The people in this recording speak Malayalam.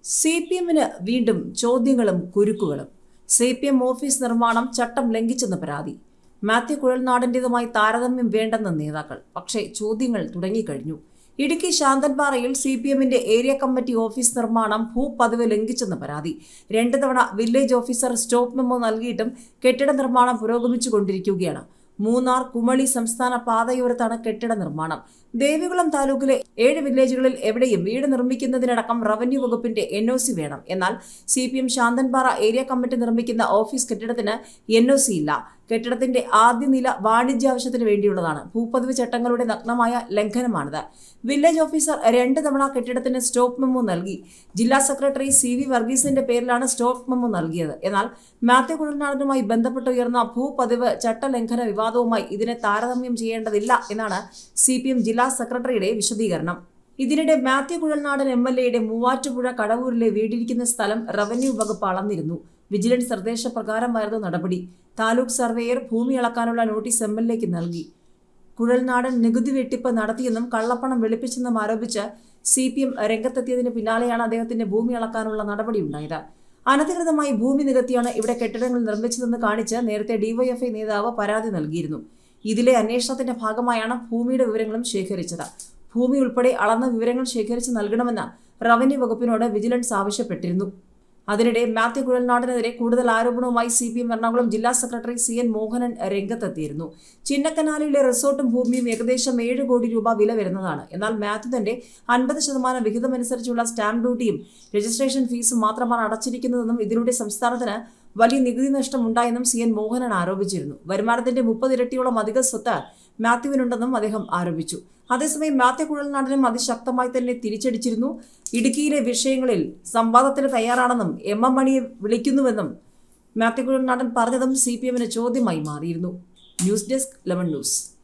സി പി എമ്മിന് വീണ്ടും ചോദ്യങ്ങളും കുരുക്കുകളും സി പി എം ഓഫീസ് നിർമ്മാണം ചട്ടം ലംഘിച്ചെന്ന് പരാതി മാത്യു കുഴൽനാടൻ്റെതുമായി താരതമ്യം വേണ്ടെന്ന് നേതാക്കൾ പക്ഷേ ചോദ്യങ്ങൾ തുടങ്ങിക്കഴിഞ്ഞു ഇടുക്കി ശാന്തൻപാറയിൽ സി പി എമ്മിന്റെ ഏരിയ കമ്മിറ്റി ഓഫീസ് നിർമ്മാണം ഭൂപതിവ് ലംഘിച്ചെന്ന് പരാതി രണ്ട് തവണ വില്ലേജ് ഓഫീസർ സ്റ്റോപ്പ് മെമ്മോ നൽകിയിട്ടും കെട്ടിട നിർമ്മാണം പുരോഗമിച്ചുകൊണ്ടിരിക്കുകയാണ് മൂന്നാർ കുമളി സംസ്ഥാന പാതയോരത്താണ് കെട്ടിട നിർമ്മാണം ദേവികുളം താലൂക്കിലെ ഏഴ് വില്ലേജുകളിൽ എവിടെയും വീട് നിർമ്മിക്കുന്നതിനടക്കം റവന്യൂ വകുപ്പിന്റെ എൻ ഒ സി വേണം എന്നാൽ C P M Santhanpara area committee നിർമ്മിക്കുന്ന ഓഫീസ് കെട്ടിടത്തിന് എൻ ഒ സി ഇല്ല കെട്ടിടത്തിന്റെ ആദ്യ നില വാണിജ്യാവശ്യത്തിന് വേണ്ടിയുള്ളതാണ് ഭൂപതിവ് ചട്ടങ്ങളുടെ നഗ്നമായ ലംഘനമാണിത് വില്ലേജ് ഓഫീസർ രണ്ട് തവണ കെട്ടിടത്തിന് സ്റ്റോപ്പ് മെമ്മോ നൽകി ജില്ലാ സെക്രട്ടറി സി വി വർഗീസിന്റെ പേരിലാണ് സ്റ്റോപ്പ് മെമ്മോ നൽകിയത് എന്നാൽ മാത്യു കുഴൽനാടനുമായി ബന്ധപ്പെട്ട് ഉയർന്ന ഭൂപതിവ് ചട്ടലംഘന വിവാദവുമായി ഇതിനെ താരതമ്യം ചെയ്യേണ്ടതില്ല എന്നാണ് സി പി എം ജില്ലാ സെക്രട്ടറിയുടെ വിശദീകരണം ഇതിനിടെ മാത്യു കുഴൽനാടൻ എം എൽ എയുടെ മൂവാറ്റുപുഴ കടവൂരിലെ വീടിരിക്കുന്ന സ്ഥലം റവന്യൂ വകുപ്പ് അളന്നിരുന്നു വിജിലൻസ് നിർദ്ദേശപ്രകാരമായിരുന്നു നടപടി താലൂക്ക് സർവേയർ ഭൂമി അളക്കാനുള്ള നോട്ടീസ് എം എൽ എക്ക് നൽകി കുഴൽനാടൻ നികുതി വെട്ടിപ്പ് നടത്തിയെന്നും കള്ളപ്പണം വെളുപ്പിച്ചെന്നും ആരോപിച്ച് സി പി എം രംഗത്തെത്തിയതിന് പിന്നാലെയാണ് അദ്ദേഹത്തിന്റെ ഭൂമി അളക്കാനുള്ള നടപടിയുണ്ടായത് അനധികൃതമായി ഭൂമി നികത്തിയാണ് ഇവിടെ കെട്ടിടങ്ങൾ നിർമ്മിച്ചതെന്ന് കാണിച്ച് നേരത്തെ ഡിവൈഎഫ്ഐ നേതാവ് പരാതി നൽകിയിരുന്നു ഇതിലെ അന്വേഷണത്തിന്റെ ഭാഗമായാണ് ഭൂമിയുടെ വിവരങ്ങളും ശേഖരിച്ചത് ഭൂമി ഉൾപ്പെടെ അളന്ന വിവരങ്ങൾ ശേഖരിച്ച് നൽകണമെന്ന് റവന്യൂ വകുപ്പിനോട് വിജിലൻസ് ആവശ്യപ്പെട്ടിരുന്നു അതിനിടെ മാത്യു കുഴൽനാടിനെതിരെ കൂടുതൽ ആരോപണവുമായി സി പി എം എറണാകുളം ജില്ലാ സെക്രട്ടറി സി എൻ മോഹനൻ രംഗത്തെത്തിയിരുന്നു ചിന്നക്കനാലിലെ റിസോർട്ടും ഭൂമിയും ഏകദേശം ഏഴ് കോടി രൂപ വില വരുന്നതാണ് എന്നാൽ മാത്യു തന്റെ അൻപത് ശതമാനം വിഹിതമനുസരിച്ചുള്ള സ്റ്റാമ്പ് ഡ്യൂട്ടിയും രജിസ്ട്രേഷൻ ഫീസും മാത്രമാണ് അടച്ചിരിക്കുന്നതെന്നും ഇതിലൂടെ സംസ്ഥാനത്തിന് വലിയ നികുതി നഷ്ടം ഉണ്ടായെന്നും സി എൻ മോഹനൻ ആരോപിച്ചിരുന്നു വരുമാനത്തിന്റെ മുപ്പത് ഇരട്ടിയോളം അധിക സ്വത്ത് മാത്യുവിനുണ്ടെന്നും അദ്ദേഹം ആരോപിച്ചു അതേസമയം മാത്യു കുഴൽനാടനും അതിശക്തമായി തന്നെ തിരിച്ചടിച്ചിരുന്നു ഇടുക്കിയിലെ വിഷയങ്ങളിൽ സംവാദത്തിന് തയ്യാറാണെന്നും എം എം മണിയെ വിളിക്കുന്നുവെന്നും മാത്യു കുഴൽനാടൻ പറഞ്ഞതും സി പി എമ്മിന് ചോദ്യമായി മാറിയിരുന്നു ന്യൂസ് ഡെസ്ക് ലെമൺ ന്യൂസ്